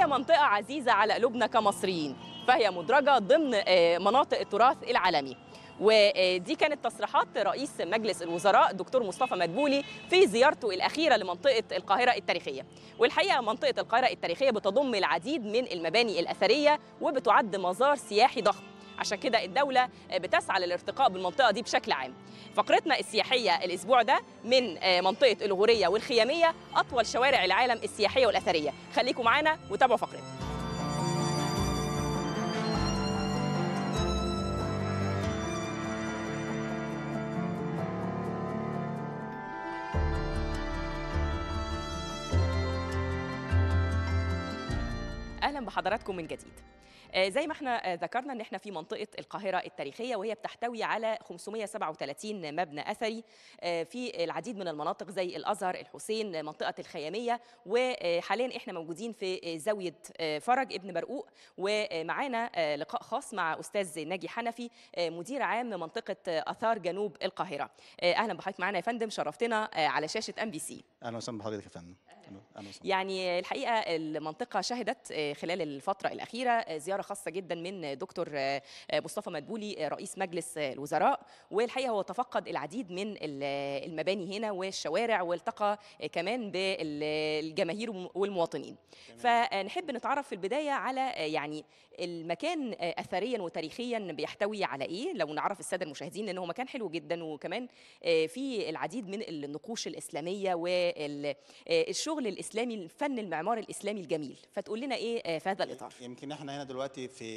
وهي منطقة عزيزة على قلوبنا كمصريين فهي مدرجة ضمن آه، مناطق التراث العالمي ودي كانت تصريحات رئيس مجلس الوزراء الدكتور مصطفى مدبولي في زيارته الأخيرة لمنطقة القاهرة التاريخية والحقيقة منطقة القاهرة التاريخية بتضم العديد من المباني الأثرية وبتعد مزار سياحي ضخم عشان كده الدولة بتسعى للارتقاء بالمنطقة دي بشكل عام فقرتنا السياحية الأسبوع ده من منطقة الغورية والخيامية أطول شوارع العالم السياحية والأثرية خليكم معانا وتابعوا فقرتنا اهلا بحضراتكم من جديد آه، زي ما احنا آه، ذكرنا ان احنا في منطقه القاهره التاريخيه وهي بتحتوي على 537 مبنى اثري آه، في العديد من المناطق زي الازهر الحسين منطقه الخياميه وحاليا احنا موجودين في زاويه آه، فرج ابن برقوق ومعانا آه، لقاء خاص مع استاذ ناجي حنفي آه، مدير عام منطقه آه، اثار جنوب القاهره آه، اهلا بحضرتك معانا يا فندم شرفتنا آه، على شاشه ام بي سي اهلا وسهلا بحضرتك يا فندم اهلا أهلاً وسهلا يعني الحقيقه المنطقه شهدت آه، خلال الفتره الاخيره آه، زياره خاصه جدا من دكتور آه، آه، مصطفى مدبولي آه، رئيس مجلس آه، الوزراء والحقيقه هو تفقد العديد من ال- المباني هنا والشوارع والتقى آه، كمان بالجماهير والمواطنين فنحب نتعرف في البدايه على آه، يعني المكان آه، اثريا وتاريخيا بيحتوي على ايه لو نعرف الساده المشاهدين لانه مكان حلو جدا وكمان آه، في العديد من النقوش الاسلاميه والشغل الاسلامي الفن المعماري الاسلامي الجميل فتقول لنا ايه آه، في هذا الاطار يمكن احنا هنا دلوقتي في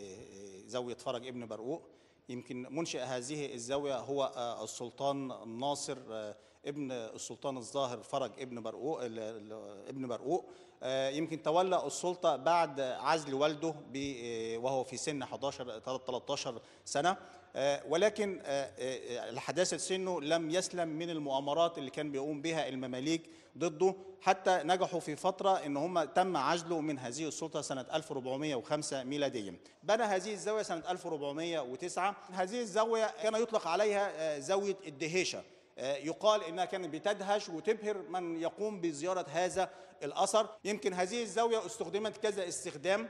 زاويه فرج ابن برقوق يمكن منشئ هذه الزاويه هو آه، السلطان الناصر آه، ابن السلطان الظاهر فرج ابن برقوق ال- ال- ابن برقوق آه، يمكن تولى السلطه بعد عزل والده ب- آه، وهو في سن 11 13 سنه آه، ولكن آه، آه، لحداثه سنه لم يسلم من المؤامرات اللي كان بيقوم بها المماليك ضده حتى نجحوا في فتره ان هم تم عزله من هذه السلطه سنه 1405 ميلاديا. بنى هذه الزاويه سنه 1409 هذه الزاويه كان يطلق عليها آه، زاويه الدهيشه. آه، يقال انها كانت بتدهش وتبهر من يقوم بزياره هذا الاثر يمكن هذه الزاويه استخدمت كذا استخدام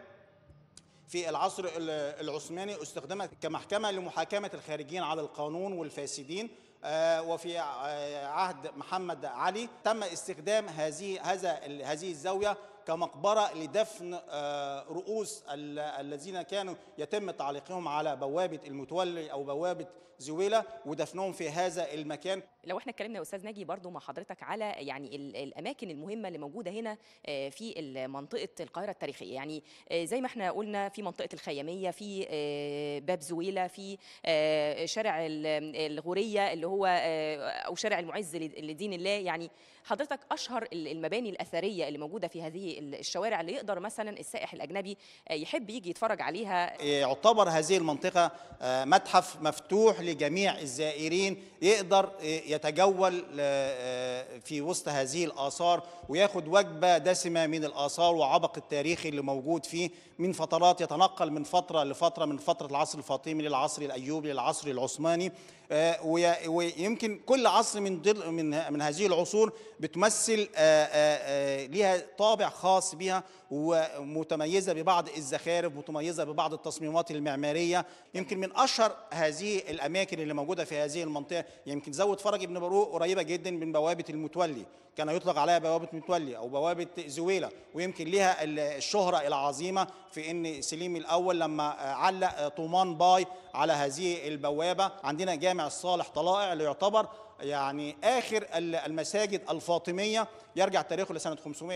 في العصر ال- العثماني استخدمت كمحكمة لمحاكمة الخارجين على القانون والفاسدين آه، وفي آه، عهد محمد علي تم استخدام هذه هذا ال- هذه الزاوية كمقبرة لدفن آه، رؤوس ال- الذين كانوا يتم تعليقهم على بوابة المتولي أو بوابة زويلة ودفنهم في هذا المكان لو احنا اتكلمنا يا استاذ ناجي برضو مع حضرتك على يعني ال- الاماكن المهمه اللي موجوده هنا آه، في منطقه القاهره التاريخيه يعني آه، زي ما احنا قلنا في منطقه الخياميه في آه، باب زويله في آه، شارع ال- الغوريه اللي هو آه، او شارع المعز ل- لدين الله يعني حضرتك اشهر ال- المباني الاثريه اللي موجوده في هذه ال- الشوارع اللي يقدر مثلا السائح الاجنبي آه، يحب يجي يتفرج عليها يعتبر هذه المنطقة آه، متحف مفتوح لجميع الزائرين يقدر آه، يتجول آه، في وسط هذه الآثار وياخد وجبة دسمة من الآثار وعبق التاريخي اللي موجود فيه من فترات يتنقل من فترة لفترة من فترة العصر الفاطمي للعصر الأيوبي للعصر العثماني آه، وي- ويمكن كل عصر من ضل- من من هذه العصور بتمثل آه، آه، آه، ليها طابع خاص بها ومتميزة ببعض الزخارف متميزة ببعض التصميمات المعمارية يمكن من أشهر هذه الأماكن اللي موجودة في هذه المنطقة يمكن زاوية فرج ابن باروق قريبة جدا من بوابة المتولي كان يطلق عليها بوابة متولي أو بوابة زويلة ويمكن لها ال- الشهرة العظيمة في أن سليم الأول لما علق طومان باي على هذه البوابة عندنا جامع الصالح طلائع اللي يعتبر يعني آخر ال- المساجد الفاطمية يرجع تاريخه لسنة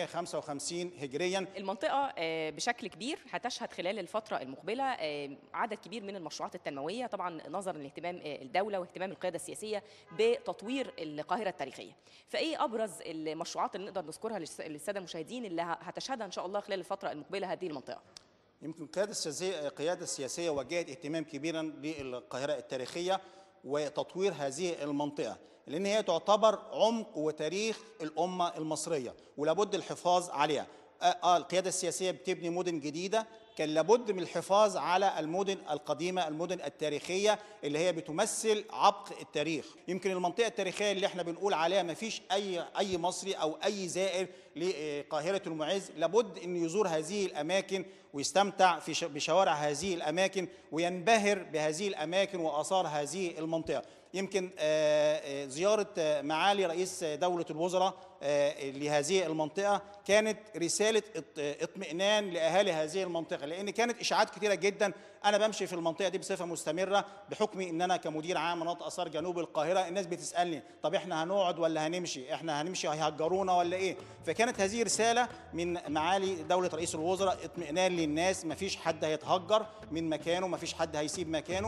555 هجريا المنطقة آه، بشكل كبير هتشهد خلال الفترة المقبلة آه، عدد كبير من المشروعات التنموية طبعا نظرا لاهتمام آه، الدولة واهتمام القيادة السياسية بتطوير القاهرة التاريخية فإيه أبرز المشروعات اللي نقدر نذكرها للس- للسادة المشاهدين اللي ه- هتشهدها إن شاء الله خلال الفترة المقبلة هذه المنطقة يمكن القيادة السياسية القيادة السياسية وجهت اهتمام كبيرا للقاهرة التاريخية وتطوير هذه المنطقة لأن هي تعتبر عمق وتاريخ الأمة المصرية ولابد الحفاظ عليها آه آه، القيادة السياسية بتبني مدن جديدة كان لابد من الحفاظ على المدن القديمة المدن التاريخية اللي هي بتمثل عبق التاريخ يمكن المنطقة التاريخية اللي احنا بنقول عليها ما فيش أي أي مصري أو أي زائر لقاهرة المعز لابد أن يزور هذه الأماكن ويستمتع في ش- بشوارع هذه الأماكن وينبهر بهذه الأماكن وآثار هذه المنطقة يمكن آه، آه، زيارة آه، معالي رئيس دولة الوزراء آه، لهذه المنطقة كانت رسالة اط- اطمئنان لأهالي هذه المنطقة لأن كانت إشاعات كتيرة جدا أنا بمشي في المنطقة دي بصفة مستمرة بحكم إن أنا كمدير عام مناطق آثار جنوب القاهرة الناس بتسألني طب إحنا هنقعد ولا هنمشي إحنا هنمشي هيهجرونا ولا إيه فكانت هذه رسالة من معالي دولة رئيس الوزراء اطمئنان للناس مفيش حد هيتهجر من مكانه مفيش حد هيسيب مكانه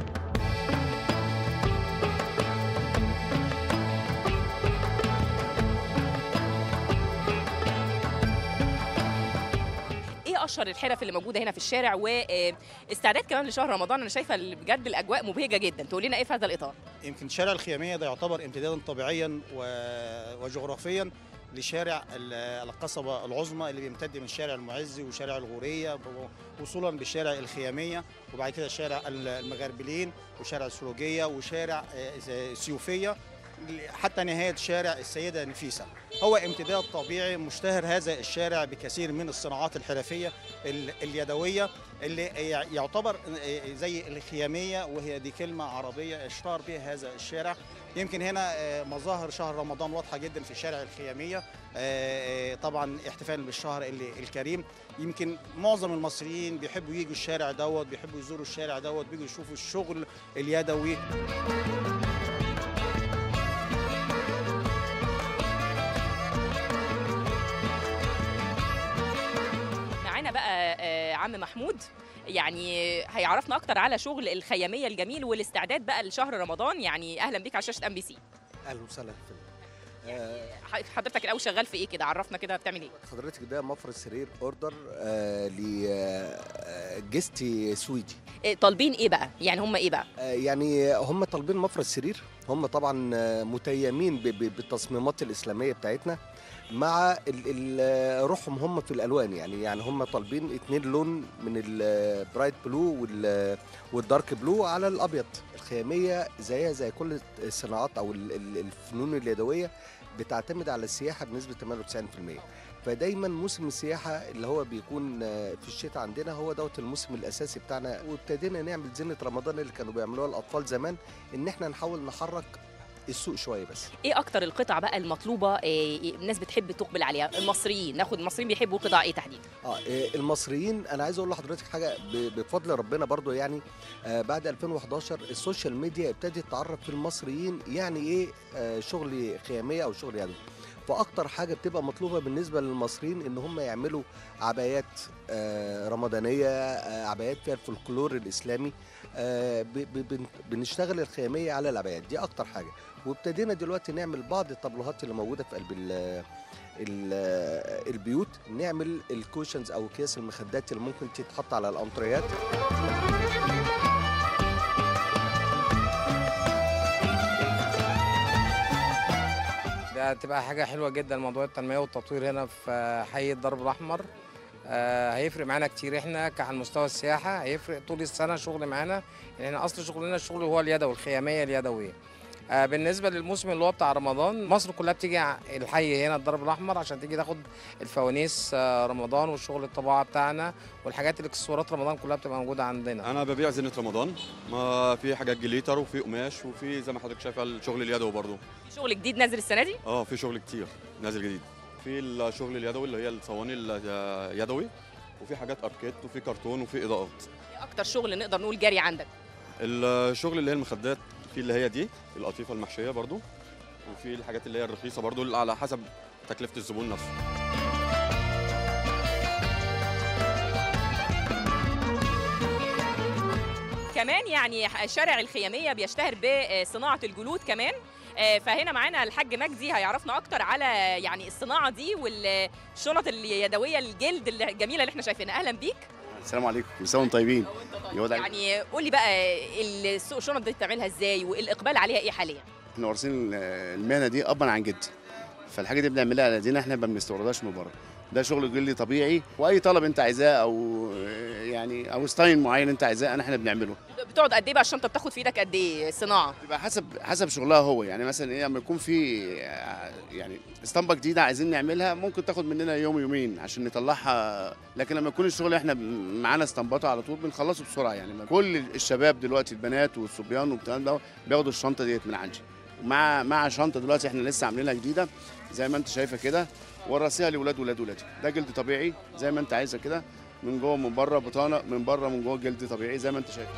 ايه اشهر الحرف اللي موجوده هنا في الشارع واستعداد كمان لشهر رمضان انا شايفه اللي بجد الاجواء مبهجه جدا تقول لنا ايه في هذا الاطار يمكن شارع الخيامية ده يعتبر امتدادا طبيعيا و- وجغرافيا لشارع ال- القصبة العظمى اللي بيمتد من شارع المعز وشارع الغورية ب- وصولا بشارع الخيامية وبعد كده شارع ال- المغربلين وشارع السروجية وشارع آه، سيوفية حتى نهاية شارع السيدة نفيسة هو امتداد طبيعي مشتهر هذا الشارع بكثير من الصناعات الحرفية ال- اليدوية اللي يع- يعتبر زي الخيامية وهي دي كلمة عربية اشتهر بها هذا الشارع يمكن هنا آه، مظاهر شهر رمضان واضحة جدا في شارع الخيامية آه، آه، طبعا احتفالا بالشهر ال- الكريم يمكن معظم المصريين بيحبوا يجوا الشارع دوت بيحبوا يزوروا الشارع دوت بيجوا يشوفوا الشغل اليدوي معانا بقى آه، عم محمود يعني هيعرفنا اكتر على شغل الخياميه الجميل والاستعداد بقى لشهر رمضان يعني اهلا بيك على شاشه ام بي سي اهلا وسهلا فندم. آه، حضرتك الاول شغال في ايه كده عرفنا كده بتعمل ايه حضرتك ده مفرد سرير اوردر آه لجستي سويدي إيه، طالبين ايه بقى يعني هم ايه بقى آه يعني هم طالبين مفرد سرير هم طبعا آه، متيمين ب- ب- بالتصميمات الاسلاميه بتاعتنا مع ال- ال- روحهم هم في الالوان يعني يعني هم طالبين اتنين لون من البرايت بلو وال- والدارك بلو على الابيض الخياميه زيها زي كل الصناعات او ال- ال- الفنون اليدويه بتعتمد على السياحه بنسبه 98% فدايما موسم السياحه اللي هو بيكون آه، في الشتاء عندنا هو دوت الموسم الاساسي بتاعنا وابتدينا نعمل زينه رمضان اللي كانوا بيعملوها الاطفال زمان ان احنا نحاول نحرك السوق شويه بس ايه اكتر القطع بقى المطلوبه إيه الناس بتحب تقبل عليها المصريين ناخد المصريين بيحبوا قطع ايه تحديدا اه إيه، المصريين انا عايز اقول لحضرتك حاجه ب- بفضل ربنا برضو يعني آه بعد 2011 السوشيال ميديا ابتدت تعرف في المصريين يعني ايه آه شغل خياميه او شغل يدوي فاكتر حاجه بتبقى مطلوبه بالنسبه للمصريين ان هم يعملوا عبايات آه رمضانيه آه عبايات فيها الفولكلور الاسلامي آه ب- ب- بن- بنشتغل الخياميه على العبايات دي اكتر حاجه وابتدينا دلوقتي نعمل بعض الطابلوهات اللي موجوده في قلب ال- ال- البيوت نعمل الكوشنز او اكياس المخدات اللي ممكن تتحط على الانتريات ده هتبقى حاجة حلوة جدا موضوع التنمية والتطوير هنا في حي الدرب الأحمر آه، هيفرق معانا كتير احنا ك- على مستوى السياحة هيفرق طول السنة شغل معانا يعني احنا أصل شغلنا الشغل هو اليدوي الخيامية اليدوية آه، بالنسبة للموسم اللي هو بتاع رمضان مصر كلها بتيجي ع- الحي هنا الدرب الأحمر عشان تيجي تاخد الفوانيس آه، رمضان والشغل الطباعة بتاعنا والحاجات الاكسسوارات رمضان كلها بتبقى موجودة عندنا انا ببيع زينه رمضان ما في حاجات جليتر وفي قماش وفي زي ما حضرتك شايفه الشغل اليدوي برضه شغل جديد نازل السنه دي اه في شغل كتير نازل جديد في الشغل اليدوي اللي هي الصواني اليدوي وفي حاجات اركيد وفي كرتون وفي اضاءات إيه اكتر شغل نقدر نقول جاري عندك الشغل اللي هي المخدات في اللي هي دي القطيفه المحشيه برضه وفي الحاجات اللي هي الرخيصه برضه اللي على حسب تكلفه الزبون نفسه كمان يعني شارع الخياميه بيشتهر بصناعه الجلود كمان آه، فهنا معانا الحاج مجدي هيعرفنا اكتر على يعني الصناعه دي والشنط اليدويه الجلد الجميله اللي احنا شايفينها اهلا بيك السلام عليكم كل سنه وانتم طيبين يقعد عليك. يعني قول لي بقى السوق الشنط دي بتعملها ازاي والاقبال عليها ايه حاليا احنا وارثين المهنه دي ابا عن جد فالحاجه دي بنعملها على ايدينا احنا ما بنستوردهاش من بره ده شغل جلد طبيعي واي طلب انت عايزاه او يعني او ستايل معين انت عايزاه انا احنا بنعمله بتقعد قد ايه بقى الشنطه بتاخد في ايدك قد ايه صناعه بيبقى حسب حسب شغلها هو يعني مثلا ايه لما يكون في يعني اسطمبه جديده عايزين نعملها ممكن تاخد مننا يوم يومين عشان نطلعها لكن لما يكون الشغل احنا معانا اسطمباته على طول بنخلصه بسرعه يعني كل الشباب دلوقتي البنات والصبيان والكلام ده بياخدوا الشنطه ديت من عندي مع مع شنطه دلوقتي احنا لسه عاملينها جديده زي ما انت شايفه كده وراسيها لاولاد ولاد ولادي ده جلد طبيعي زي ما انت عايزه كده من جوه من بره بطانه من بره من جوه جلد طبيعي زي ما انت شايفه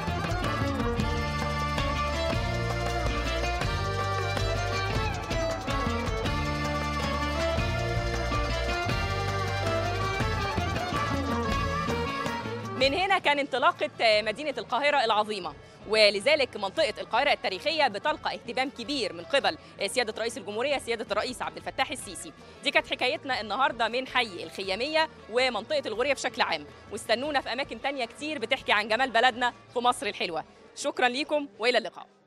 من هنا كان انطلاقة مدينة القاهرة العظيمة ولذلك منطقة القاهرة التاريخية بتلقى اهتمام كبير من قبل سيادة رئيس الجمهورية سيادة الرئيس عبد الفتاح السيسي دي كانت حكايتنا النهاردة من حي الخيامية ومنطقة الغورية بشكل عام واستنونا في أماكن تانية كتير بتحكي عن جمال بلدنا في مصر الحلوة شكرا ليكم وإلى اللقاء